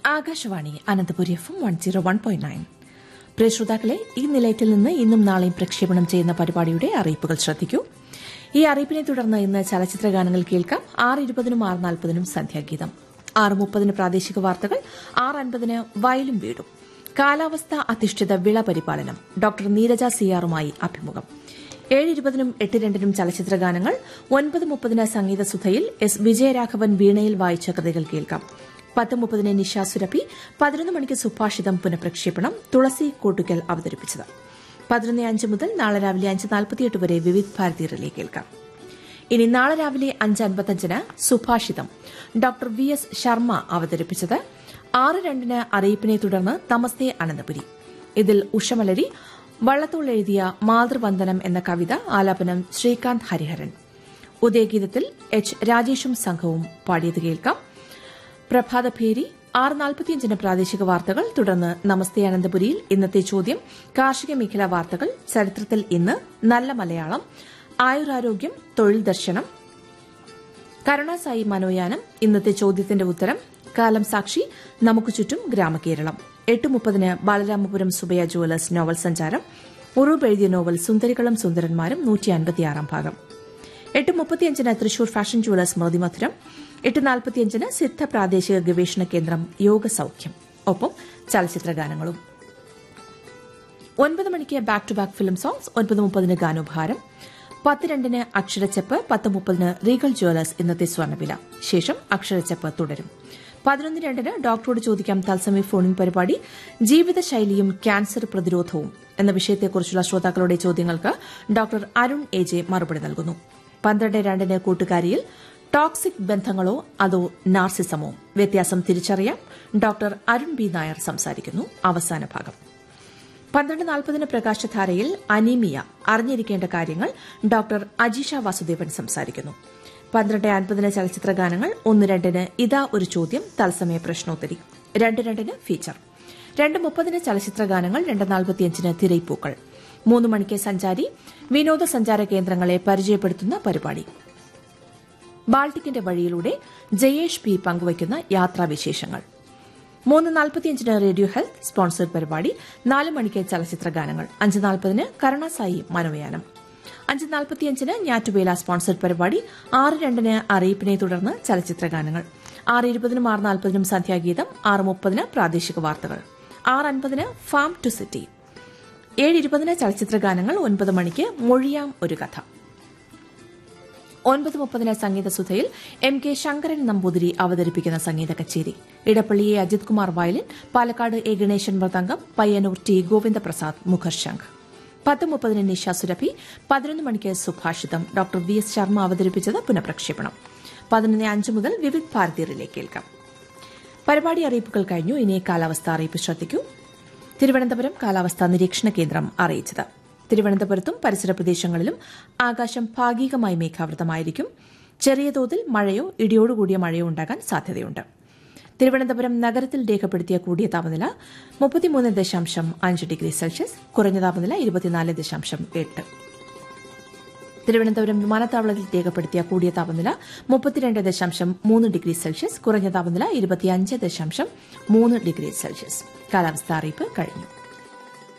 Akashvani Ananthapuri F M one zero one point nine പ്രിയ ശ്രോതാക്കളെ ഈ നിലയത്തിൽ നിന്ന് ഇന്നും നാളെയും പ്രക്ഷേപണം ചെയ്യുന്ന പരിപാടിയുടെ അറിയിപ്പുകൾ ശ്രദ്ധിക്കൂ ഈ അറിയിപ്പിനെ തുടർന്ന് ഇന്ന് ചലച്ചിത്ര ഗാനങ്ങൾ കേൾക്കാം ആറ് ഇരുപതിനും ആറ് നാൽപ്പതിനും സന്ധ്യാഗീതം ആറ് മുപ്പതിന് പ്രാദേശിക വാർത്തകൾ ആറ് അൻപതിന് വയലും വീടും കാലാവസ്ഥ അധിഷ്ഠിത വിള പരിപാലനം ഡോക്ടർ നീരജ സിയാറുമായി അഭിമുഖം ഏഴ് ഇരുപതിനും എട്ട് രണ്ടിനും ചലച്ചിത്ര ഗാനങ്ങൾ ഒൻപത് മുപ്പതിന് സംഗീത സുധയിൽ എസ് വിജയരാഘവൻ വീണയിൽ വായിച്ച കൃതികൾ കേൾക്കാം പത്ത് മുപ്പതിന് നിഷ സുരഭി പതിനൊന്ന് മണിക്ക് സുഭാഷിതം പുനഃപ്രക്ഷേപണം തുളസി കോട്ടുക്കൽ അവതരിപ്പിച്ചത് പതിനൊന്ന് അഞ്ച് മുതൽ നാളെ രാവിലെ അഞ്ച് നാൽപ്പത്തിയെട്ട് വരെ വിവിധ് ഭാരതി റിലേ കേൾക്കാം ഇനി നാളെ രാവിലെ അഞ്ച് അൻപത്തഞ്ചിന് സുഭാഷിതം ഡോക്ടർ വി എസ് ശർമ്മ അവതരിപ്പിച്ചത് ആറ് രണ്ടിന് അറിയിപ്പിനെ തുടർന്ന് തമസ്തേ അനന്തപുരി ഇതിൽ ഉഷമലരി വള്ളത്തോൾ എഴുതിയ മാതൃവന്ദനം എന്ന കവിത ആലാപനം ശ്രീകാന്ത് ഹരിഹരൻ ഉദയഗീതത്തിൽ എച്ച് രാജേഷും സംഘവും പാടിയത് കേൾക്കാം പ്രഭാതഭേരി ആറ് നാൽപ്പത്തിയഞ്ചിന് പ്രാദേശിക വാർത്തകൾ തുടർന്ന് നമസ്തേ അനന്തപുരിയിൽ ഇന്നത്തെ ചോദ്യം കാർഷിക മേഖലാ വാർത്തകൾ ചരിത്രത്തിൽ ഇന്ന് നല്ല മലയാളം ആയുരാരോഗ്യം തൊഴിൽ ദർശനം കരുണാസായി മനോയാനം ഇന്നത്തെ ചോദ്യത്തിന്റെ ഉത്തരം കാലം സാക്ഷി നമുക്ക് ചുറ്റും ഗ്രാമകേരളം എട്ട് മുപ്പതിന് ബാലരാമപുരം സുബയ ജുവലേഴ്സ് നോവൽ സഞ്ചാരം ഉറൂബ് എഴുതിയ നോവൽ സുന്ദരികളും സുന്ദരന്മാരും നൂറ്റി അൻപത്തിയാറാം ഭാഗം എട്ട് മുപ്പത്തിയഞ്ചിന് തൃശൂർ ഫാഷൻ ജുവലേഴ്സ് സ്മൃതി മധുരം എട്ട് നാൽപ്പത്തിയഞ്ചിന് സിദ്ധ പ്രാദേശിക ഗവേഷണ കേന്ദ്രം യോഗ സൌഖ്യം ഒപ്പം ചലച്ചിത്ര ഗാനങ്ങളും ഒൻപത് മണിക്ക് back to back film songs ഒൻപത് മുപ്പതിന് ഗാനോപഹാരം പത്ത് രണ്ടിന് അക്ഷരച്ചെപ്പ് പത്ത് മുപ്പതിന് റീഗൽ ജുവലേഴ്സ് ഇന്നത്തെ സ്വർണ്ണവില ശേഷം അക്ഷരച്ചെപ്പ് തുടരും പതിനൊന്ന് രണ്ടിന് ഡോക്ടറോട് ചോദിക്കാം തത്സമയ ഫോണിൻ പരിപാടി ജീവിതശൈലിയും ക്യാൻസർ പ്രതിരോധവും എന്ന വിഷയത്തെക്കുറിച്ചുള്ള ശ്രോതാക്കളുടെ ചോദ്യങ്ങൾക്ക് ഡോക്ടർ അരുൺ എ ജെ മറുപടി നൽകുന്നു പന്ത്രണ്ട് രണ്ടിന് കൂട്ടുകാരിയിൽ ടോക്സിക് ബന്ധങ്ങളോ അതോ നാർസിസമോ വ്യത്യാസം തിരിച്ചറിയാം ഡോക്ടർ അരുൺ ബി നായർ സംസാരിക്കുന്നു അവസാന ഭാഗം പന്ത്രണ്ട് നാൽപ്പതിന് പ്രകാശധാരയിൽ അനീമിയ അറിഞ്ഞിരിക്കേണ്ട കാര്യങ്ങൾ ഡോക്ടർ അജിഷ വാസുദേവൻ സംസാരിക്കുന്നു പന്ത്രണ്ട് അൻപതിന് ചലച്ചിത്ര ഗാനങ്ങൾ ഒന്ന് രണ്ടിന് ഇതാ ഒരു ചോദ്യം തത്സമയ പ്രശ്നോത്തരി രണ്ട് രണ്ടിന് ഫീച്ചർ രണ്ട് മുപ്പതിന് ചലച്ചിത്ര ഗാനങ്ങൾ രണ്ട് നാൽപ്പത്തിയഞ്ചിന് തിരയിപ്പൂക്കൾ മൂന്ന് മണിക്ക് സഞ്ചാരി വിനോദസഞ്ചാര കേന്ദ്രങ്ങളെ പരിചയപ്പെടുത്തുന്ന പരിപാടി ബാൾട്ടിക്കിന്റെ വഴിയിലൂടെ ജയേഷ് പി പങ്കുവയ്ക്കുന്ന യാത്രാവിശേഷങ്ങൾ മൂന്ന് നാൽപ്പത്തിയഞ്ചിന് റേഡിയോ ഹെൽത്ത് സ്പോൺസേഡ് പരിപാടി നാല് മണിക്ക് ചലച്ചിത്ര ഗാനങ്ങൾ അഞ്ച് നാൽപ്പതിന് കരുണാസായി മനോയാനം അഞ്ച് നാൽപ്പത്തിയഞ്ചിന് ഞാറ്റുവേല സ്പോൺസേഡ് പരിപാടി ആറ് രണ്ടിന് അറിയിപ്പിനെ തുടർന്ന് ചലച്ചിത്ര ഗാനങ്ങൾ ആറ് ഇരുപതിനും ആറ് നാൽപ്പതിനും സന്ധ്യാഗീതം ആറ് മുപ്പതിന് പ്രാദേശിക വാർത്തകൾ ആറ് അൻപതിന് ഫാം ടു സിറ്റി ഏഴ് ഇരുപതിന് ചലച്ചിത്ര ഗാനങ്ങൾ ഒൻപത് മണിക്ക് മൊഴിയാം ഒരു കഥ ഒൻപത് മുപ്പതിന് സംഗീത സുധയിൽ എം കെ ശങ്കരൻ നമ്പൂതിരി അവതരിപ്പിക്കുന്ന സംഗീത കച്ചേരി Edappally A Ajith Kumar violin Palakkad A Ganesan mridangam Payyanur T Govindaprasad മുഖർശംഖ് പത്ത് മുപ്പതിന് നിഷ സുരഭി പതിനൊന്ന് മണിക്ക് സുഭാഷിതം ഡോക്ടർ വി എസ് ശർമ്മ അവതരിപ്പിച്ചത് പുനഃപ്രക്ഷേപണം പതിനൊന്ന് അഞ്ച് മുതൽ വിവിധ് ഭാരതി റിലേ കേൾക്കാം പരിപാടി അറിയിപ്പുകൾ കഴിഞ്ഞു ഇനി കാലാവസ്ഥ അറിയിപ്പ് ശ്രദ്ധിക്കൂ തിരുവനന്തപുരം കാലാവസ്ഥാ നിരീക്ഷണ കേന്ദ്രം അറിയിച്ചത് തിരുവനന്തപുരത്തും പരിസര പ്രദേശങ്ങളിലും ആകാശം ഭാഗികമായി മേഘാവൃതമായിരിക്കും ചെറിയ തോതിൽ മഴയോ ഇടിയോടുകൂടിയ മഴയോ ഉണ്ടാകാൻ സാധ്യതയുണ്ട് തിരുവനന്തപുരം നഗരത്തിൽ രേഖപ്പെടുത്തിയ കൂടിയ താപനില മുപ്പത്തിമൂന്ന് ദശാംശം അഞ്ച് ഡിഗ്രി സെൽഷ്യസ് കുറഞ്ഞ താപനില ഇരുപത്തിനാല് ദശാംശം എട്ട് തിരുവനന്തപുരം വിമാനത്താവളത്തിൽ രേഖപ്പെടുത്തിയ കൂടിയ താപനില മുപ്പത്തിരണ്ട് ദശാംശം മൂന്ന് ഡിഗ്രി സെൽഷ്യസ് കുറഞ്ഞ താപനില ഇരുപത്തിയഞ്ച് ദശാംശം മൂന്ന് ഡിഗ്രി സെൽഷ്യസ് കാലാവസ്ഥാ അറിയിപ്പ് കഴിഞ്ഞു